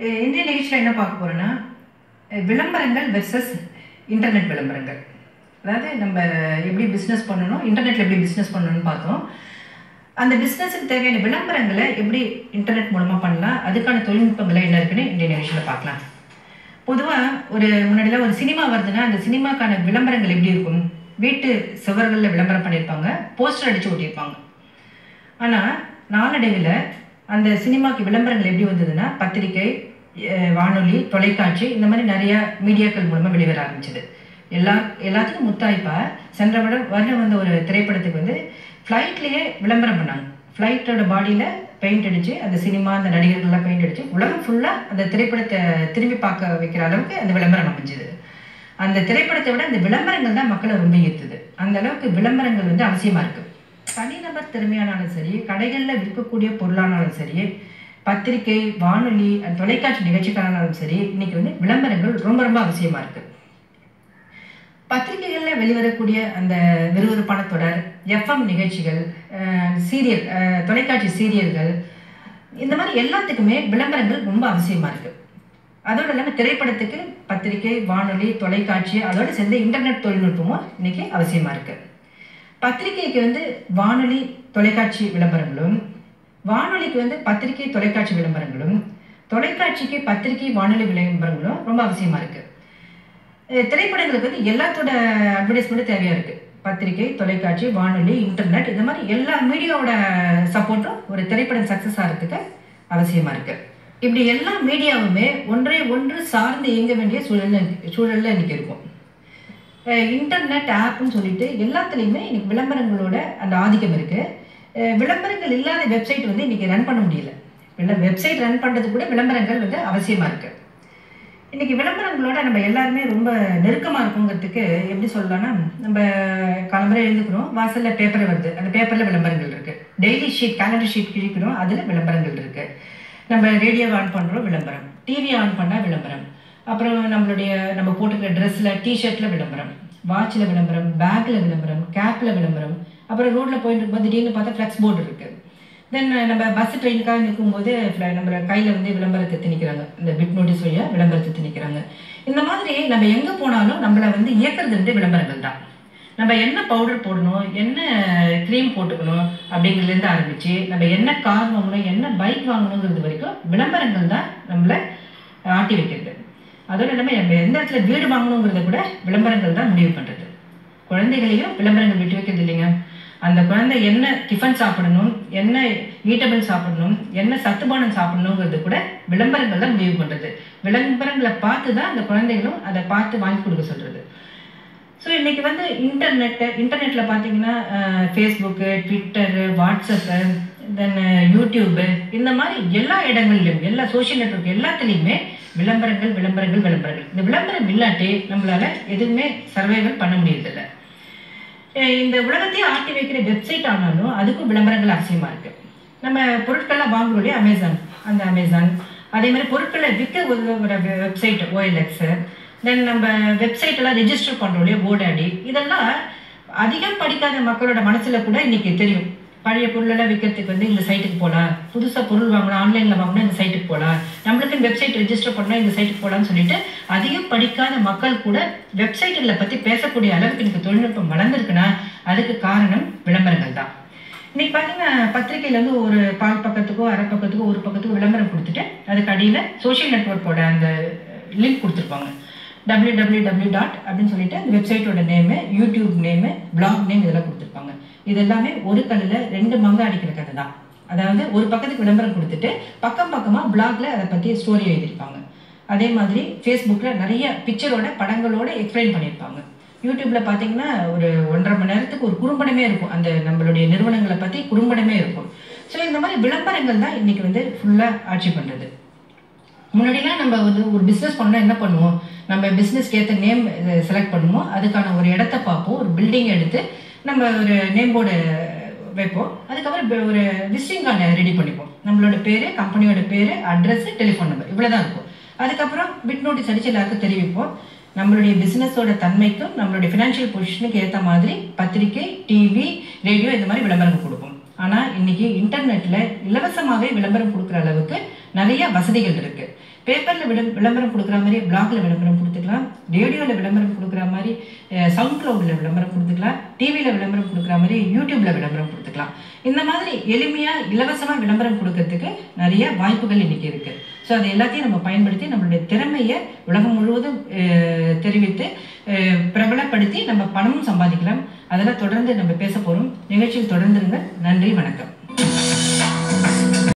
அஹ் இன்றைய நிகழ்ச்சியில் என்ன பார்க்க போகிறோன்னா விளம்பரங்கள் வெர்சஸ் இன்டர்நெட் விளம்பரங்கள் அதாவது நம்ம எப்படி பிஸ்னஸ் பண்ணணும் இன்டர்நெட்டில் எப்படி பிஸ்னஸ் பண்ணணும்னு பார்த்தோம் அந்த பிஸ்னஸுக்கு தேவையான விளம்பரங்களை எப்படி இன்டர்நெட் மூலமாக பண்ணலாம் அதுக்கான தொழில்நுட்பங்களை என்ன இருக்குன்னு இன்றைய நிகழ்ச்சியில் பார்க்கலாம் பொதுவாக ஒரு முன்னாடிலாம் ஒரு சினிமா வருதுன்னா அந்த சினிமாக்கான விளம்பரங்கள் எப்படி இருக்கும் வீட்டு சுவர்களில் விளம்பரம் பண்ணியிருப்பாங்க போஸ்டர் அடித்து ஒட்டியிருப்பாங்க ஆனால் நாளடைவில் அந்த சினிமாக்கு விளம்பரங்கள் எப்படி வந்ததுன்னா பத்திரிகை அஹ் வானொலி தொலைக்காட்சி இந்த மாதிரி நிறைய மீடியாக்கள் மூலமாக வெளிவர ஆரம்பிச்சது எல்லா எல்லாத்துக்கும் முத்தாய்ப்பா சென்ற வருடம் வருடம் வந்த ஒரு திரைப்படத்துக்கு வந்து ஃப்ளைட்லேயே விளம்பரம் பண்ணாங்க ஃப்ளைட்டோட பாடியில் பெயிண்ட் அடித்து அந்த சினிமா அந்த நடிகர்கள்லாம் பெயிண்ட் அடித்து உலகம் ஃபுல்லாக அந்த திரைப்படத்தை திரும்பி பார்க்க வைக்கிற அளவுக்கு அந்த விளம்பரம் அமைஞ்சுது அந்த திரைப்படத்தை விட அந்த விளம்பரங்கள் தான் மக்களை ரொம்ப ஈர்த்துது அந்த அளவுக்கு விளம்பரங்கள் வந்து அவசியமாக இருக்குது தனிநபர் திறமையானாலும் சரி கடைகளில் விற்கக்கூடிய பொருளானாலும் சரி பத்திரிகை வானொலி அஹ் தொலைக்காட்சி நிகழ்ச்சிக்கானாலும் சரி இன்னைக்கு வந்து விளம்பரங்கள் ரொம்ப ரொம்ப அவசியமா இருக்கு பத்திரிகைகளில் வெளிவரக்கூடிய அந்த விறுவிறுப்பான தொடர் எஃப்எம் நிகழ்ச்சிகள் அஹ் சீரியல் அஹ் தொலைக்காட்சி சீரியல்கள் இந்த மாதிரி எல்லாத்துக்குமே விளம்பரங்கள் ரொம்ப அவசியமா இருக்கு அதோடு இல்லாமல் திரைப்படத்துக்கு பத்திரிகை வானொலி தொலைக்காட்சி அதோடு சேர்ந்து இன்டர்நெட் தொழில்நுட்பமும் இன்னைக்கு அவசியமா இருக்கு பத்திரிகைக்கு வந்து வானொலி தொலைக்காட்சி விளம்பரங்களும் வானொலிக்கு வந்து பத்திரிகை தொலைக்காட்சி விளம்பரங்களும் தொலைக்காட்சிக்கு பத்திரிகை வானொலி விளம்பரங்களும் ரொம்ப அவசியமா இருக்கு அஹ் திரைப்படங்களுக்கு வந்து எல்லாத்தோட அட்வர்டைஸ்மெண்ட்டும் தேவையா இருக்கு பத்திரிகை தொலைக்காட்சி வானொலி இன்டர்நெட் இந்த மாதிரி எல்லா மீடியாவோட சப்போர்ட்டும் ஒரு திரைப்படம் சக்ஸஸ் ஆகிறதுக்கு அவசியமா இருக்கு இப்படி எல்லா மீடியாவுமே ஒன்றை ஒன்று சார்ந்து இயங்க வேண்டிய சூழல்ல சூழல்ல இன்னைக்கு இருக்கும் அஹ் இன்டர்நெட் ஆப்னு சொல்லிட்டு எல்லாத்துலேயுமே இன்னைக்கு விளம்பரங்களோட அந்த ஆதிக்கம் இருக்கு அஹ் விளம்பரங்கள் இல்லாத வெப்சைட் வந்து இன்னைக்கு ரன் பண்ண முடியல இல்லை வெப்சைட் ரன் பண்ணுறது கூட விளம்பரங்கள் வந்து அவசியமா இருக்கு இன்னைக்கு விளம்பரங்களோட நம்ம எல்லாருமே ரொம்ப நெருக்கமாக இருக்குங்கிறதுக்கு எப்படி சொல்லலாம்னா நம்ம காலம்பரை எழுந்துக்கிறோம் வாசலில் பேப்பர் வருது அந்த பேப்பரில் விளம்பரங்கள் இருக்கு டெய்லி ஷீட் கேலண்டர் ஷீட் கிழிக்கிறோம் அதில் விளம்பரங்கள் இருக்கு நம்ம ரேடியோ ஆன் பண்ணுறோம் விளம்பரம் டிவி ஆன் பண்ணால் விளம்பரம் அப்புறம் நம்மளுடைய நம்ம போட்டுக்கிற ட்ரெஸ்ஸில் டிஷர்ட்டில் விளம்பரம் வாட்சில் விளம்பரம் பேக்கில் விளம்பரம் கேப்பில் விளம்பரம் அப்புறம் ரோட்டில் போயிட்டு இருக்கும்போது திடீர்னு பார்த்தா ஃப்ளெக்ஸ் போர்டு இருக்குது தென் நம்ம பஸ் ட்ரெயினுக்காக நிற்கும்போது fl- நம்ம கையில் வந்து விளம்பரத்தை திணிக்கிறாங்க இந்த பிட் நோட்டீஸ் வழியாக விளம்பரத்தை திணிக்கிறாங்க இந்த மாதிரி நம்ம எங்கே போனாலும் நம்மளை வந்து இயக்கிறது வந்து விளம்பரங்கள் தான் நம்ம என்ன பவுடர் போடணும் என்ன க்ரீம் போட்டுக்கணும் அப்படிங்கிறதுலேருந்து ஆரம்பித்து நம்ம என்ன கார் வாங்கணும் என்ன பைக் வாங்கணுங்கிறது வரைக்கும் விளம்பரங்கள் தான் நம்மளை ஆட்டி வைக்கிறது அதோடு இல்லாமல் நம்ம எந்த இடத்துல வீடு வாங்கணுங்கிறத கூட விளம்பரங்கள் தான் முடிவு பண்ணுறது குழந்தைகளையும் விளம்பரங்கள் விட்டு வைக்கிறது இல்லைங்க அந்த குழந்தை என்ன டிஃபன் சாப்பிடணும் என்ன ஈட்டபிள் சாப்பிடணும் என்ன சத்துபானம் சாப்பிடணுங்கிறது கூட விளம்பரங்கள் தான் முடிவு பண்ணுறது விளம்பரங்களை பார்த்து தான் அந்த குழந்தைகளும் அதை பார்த்து வாங்கி கொடுக்க சொல்கிறது ஸோ இன்னைக்கு வந்து இன்டர்நெட்டு இன்டர்நெட்டில் பார்த்தீங்கன்னா Facebook Twitter WhatsApp then YouTube இந்த மாதிரி எல்லா இடங்கள்லையும் எல்லா சோஷியல் நெட்வொர்க் எல்லாத்துலேயுமே விளம்பரங்கள் விளம்பரங்கள் விளம்பரங்கள் இந்த விளம்பரம் இல்லாட்டி நம்மளால எதுவுமே சர்வைவல் பண்ண முடியறதில்ல அஹ் இந்த உலகத்தையே ஆட்டி வைக்கிற வெப்சைட் ஆனாலும் அதுக்கும் விளம்பரங்கள் அவசியமா இருக்கு நம்ம பொருட்கள்லாம் வாங்குறோம் இல்லையா அமேசான் அந்த அமேசான் அதே மாதிரி பொருட்களை விற்க உதவுற வெப்சைட் ஓஎல்எக்ஸ் தென் நம்ம வெப்சைட் எல்லாம் ரெஜிஸ்டர் பண்றோம் இல்லையா ஓடாடி இதெல்லாம் அதிகம் படிக்காத மக்களோட மனசுல கூட இன்னைக்கு தெரியும் பழைய பொருளெல்லாம் விற்கிறதுக்கு வந்து இந்த சைட்டுக்கு போகலாம் புதுசாக பொருள் வாங்கணும் ஆன்லைனில் வாங்கினா இந்த சைட்டுக்கு போகலாம் நம்மளுக்கு வெப்சைட் ரெஜிஸ்டர் பண்ணால் இந்த சைட்டுக்கு போகலான்னு சொல்லிட்டு அதிகம் படிக்காத மக்கள் கூட வெப்சைட்டுகளை பற்றி பேசக்கூடிய அளவுக்கு இன்னைக்கு தொழில்நுட்பம் வளர்ந்துருக்குன்னா அதுக்கு காரணம் விளம்பரங்கள் தான் இன்னைக்கு பார்த்தீங்கன்னா பத்திரிக்கையில வந்து ஒரு பால் பக்கத்துக்கோ அரை பக்கத்துக்கோ ஒரு பக்கத்துக்கோ விளம்பரம் கொடுத்துட்டு அதுக்கு அடியில் சோஷியல் நெட்வொர்க்கோட அந்த லிங்க் கொடுத்துருப்பாங்க டபிள்யூ டபிள்யூ டபிள்யூ டாட் அப்படின்னு சொல்லிட்டு அந்த வெப்சைட்டோட name YouTube name blog name இதெல்லாம் கொடுத்துருப்பாங்க இது எல்லாமே ஒரு கல்லில் ரெண்டு மங்க அடிக்கிற கதை தான் அதாவது ஒரு பக்கத்துக்கு விளம்பரம் கொடுத்துட்டு பக்கம் பக்கமாக பிளாக்ல அதை பற்றி ஸ்டோரி எழுதியிருப்பாங்க அதே மாதிரி ஃபேஸ்புக்கில் நிறைய பிக்சரோட படங்களோட எக்ஸ்பிளைன் பண்ணியிருப்பாங்க யூடியூப்ல பார்த்தீங்கன்னா ஒரு ஒன்றரை மணி நேரத்துக்கு ஒரு குறும்படமே இருக்கும் அந்த நம்மளுடைய நிறுவனங்களை பற்றி குறும்படமே இருக்கும் ஸோ இந்த மாதிரி விளம்பரங்கள் தான் இன்னைக்கு வந்து ஃபுல்லாக ஆட்சி பண்ணுறது முன்னாடிலாம் நம்ம வந்து ஒரு பிஸ்னஸ் பண்ணால் என்ன பண்ணுவோம் நம்ம பிஸ்னஸ்க்கு ஏற்ற நேம் செலக்ட் பண்ணுவோம் அதுக்கான ஒரு இடத்த பார்ப்போம் ஒரு பில்டிங் எடுத்து நம்ம ஒரு நேம் போர்டு வைப்போம் அதுக்கப்புறம் இப்ப ஒரு விசிட்டிங் கார்டை ரெடி பண்ணிப்போம் நம்மளோட பேர் கம்பெனியோட பேர் அட்ரஸ் டெலிஃபோன் நம்பர் இவ்வளோ தான் இருக்கும் அதுக்கப்புறம் பிட் நோட்டீஸ் அடிச்சு எல்லாருக்கும் தெரிவிப்போம் நம்மளுடைய பிஸ்னஸோட தன்மைக்கும் நம்மளுடைய ஃபினான்ஷியல் பொசிஷனுக்கு ஏற்ற மாதிரி பத்திரிக்கை டிவி ரேடியோ இந்த மாதிரி விளம்பரம் கொடுப்போம் ஆனால் இன்னைக்கு இன்டர்நெட்டில் இலவசமாகவே விளம்பரம் கொடுக்குற அளவுக்கு நிறைய வசதிகள் இருக்கு பேப்பரில் விளம் விளம்பரம் கொடுக்குற மாதிரி பிளாக்ல விளம்பரம் கொடுத்துக்கலாம் ரேடியோவில் விளம்பரம் கொடுக்குற மாதிரி சவுண்ட் க்ளவுடில் விளம்பரம் கொடுத்துக்கலாம் டிவியில் விளம்பரம் கொடுக்குற மாதிரி யூடியூப்ல விளம்பரம் கொடுத்துக்கலாம் இந்த மாதிரி எளிமையாக இலவசமாக விளம்பரம் கொடுக்கறதுக்கு நிறைய வாய்ப்புகள் இன்னைக்கு இருக்கு ஸோ அதை எல்லாத்தையும் நம்ம பயன்படுத்தி நம்மளுடைய திறமையை உலகம் முழுவதும் அஹ், தெரிவித்து அஹ், பிரபலப்படுத்தி நம்ம பணமும் சம்பாதிக்கலாம் அதெல்லாம் தொடர்ந்து நம்ம பேச போகிறோம் நிகழ்ச்சியில் தொடர்ந்துருங்க நன்றி வணக்கம்